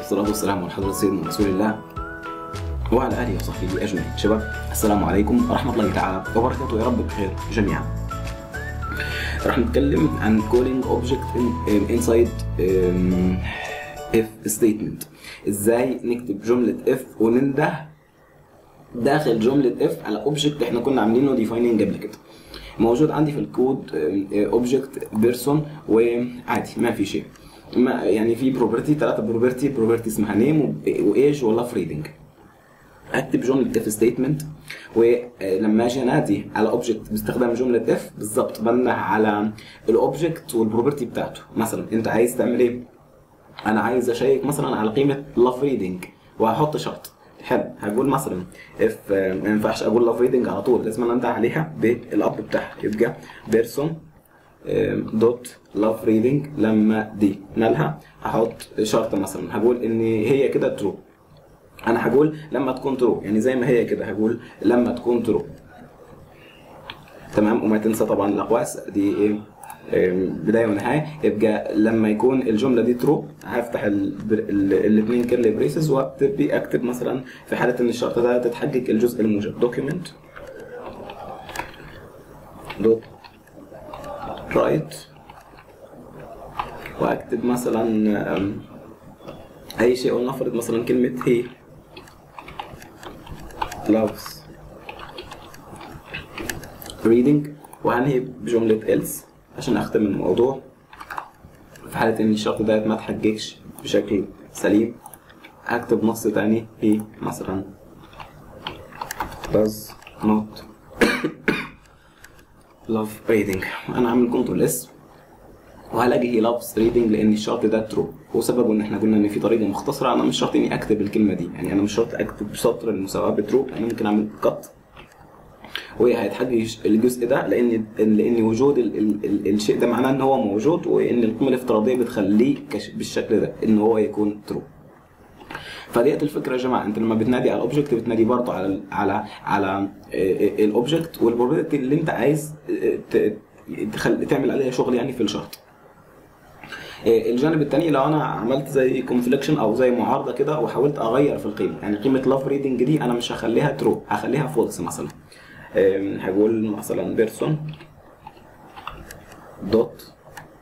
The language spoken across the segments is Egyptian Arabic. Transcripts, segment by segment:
والصلاة والسلام على حضرة سيدنا رسول الله وعلى آله وصحبه أجمعين شباب السلام عليكم ورحمة الله تعالى وبركاته يا رب بخير جميعا راح نتكلم عن calling object in, inside um, if statement ازاي نكتب جملة if وننده داخل جملة if على object احنا كنا عاملينه defining قبل كده موجود عندي في الكود اوبجكت بيرسون وعادي ما في شيء ما يعني في بروبرتي ثلاثة بروبرتي بروبرتي اسمها نيم وايج ولاف ريدنج اكتب جمله اف ستيتمنت ولما اجي انادي على اوبجكت باستخدام جمله اف بالظبط بنده على الاوبجكت والبروبرتي بتاعته مثلا انت عايز تعمل ايه انا عايز اشيك مثلا على قيمه لاف ريدنج وهحط شرط حلو هقول مثلا اف ما ينفعش اقول لاف ريدنج على طول لازم انده عليها بالاب بتاعها يبقى بيرسون دوت لاف ريدنج لما دي نالها هحط شرط مثلا هقول ان هي كده ترو انا هقول لما تكون ترو يعني زي ما هي كده هقول لما تكون ترو تمام وما تنسى طبعا الاقواس دي ايه بدايه ونهايه يبقى لما يكون الجمله دي ترو هفتح الاثنين كيرلي بريسز وابتدي اكتب مثلا في حاله ان الشرط ده تتحقق الجزء الموجب دوكيمنت دوت رايت واكتب مثلا اي شيء ولنفرض مثلا كلمه هي loves reading وهنهي بجملة else عشان أختم الموضوع في حالة إن الشرط ده ما تحققش بشكل سليم هكتب نص تاني هي مثلا does not love reading أنا عامل كنترول اس وهلاقي هي لابس ريدنج لان الشرط ده ترو وسببه ان احنا قلنا ان في طريقه مختصره انا مش شرط اني اكتب الكلمه دي يعني انا مش شرط اكتب سطر المساواه بترو انا ممكن اعمل كت وهيتحقق الجزء ده لان لان وجود ال ال ال الشيء ده معناه ان هو موجود وان القيمه الافتراضيه بتخليه بالشكل ده ان هو يكون ترو فديت الفكره يا جماعه انت لما بتنادي على الاوبجكت بتنادي برضه على على على الاوبجكت والبروبرتي اللي انت عايز تعمل عليها شغل يعني في الشرط الجانب الثاني لو انا عملت زي كونفليكشن او زي معارضه كده وحاولت اغير في القيمه يعني قيمه لاف ريدنج دي انا مش هخليها ترو هخليها فولس مثلا هقول مثلا بيرسون دوت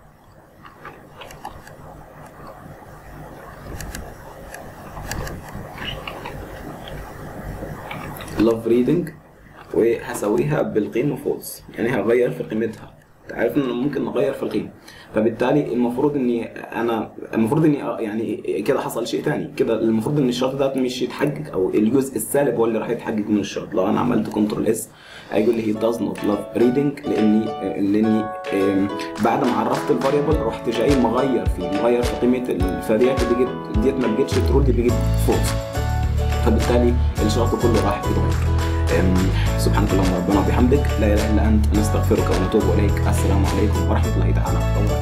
لاف ريدنج وهسويها بالقيمه فولس يعني هغير في قيمتها عارف ان ممكن نغير في القيمه فبالتالي المفروض اني انا المفروض اني يعني كده حصل شيء ثاني كده المفروض ان الشرط ده مش يتحقق او الجزء السالب هو اللي راح يتحقق من الشرط لو انا عملت كنترول اس هيقول لي هي داز نوت لاف ريدنج لاني لاني بعد ما عرفت الفاريبل رحت جاي مغير فيه مغير في قيمه الفاريات دي ديت ما بقتش ترو دي بقت فولس فبالتالي الشرط كله راح يتغير سبحانك اللهم ربنا وبحمدك لا اله الا انت نستغفرك ونتوب اليك السلام عليكم ورحمه الله تعالى وبركاته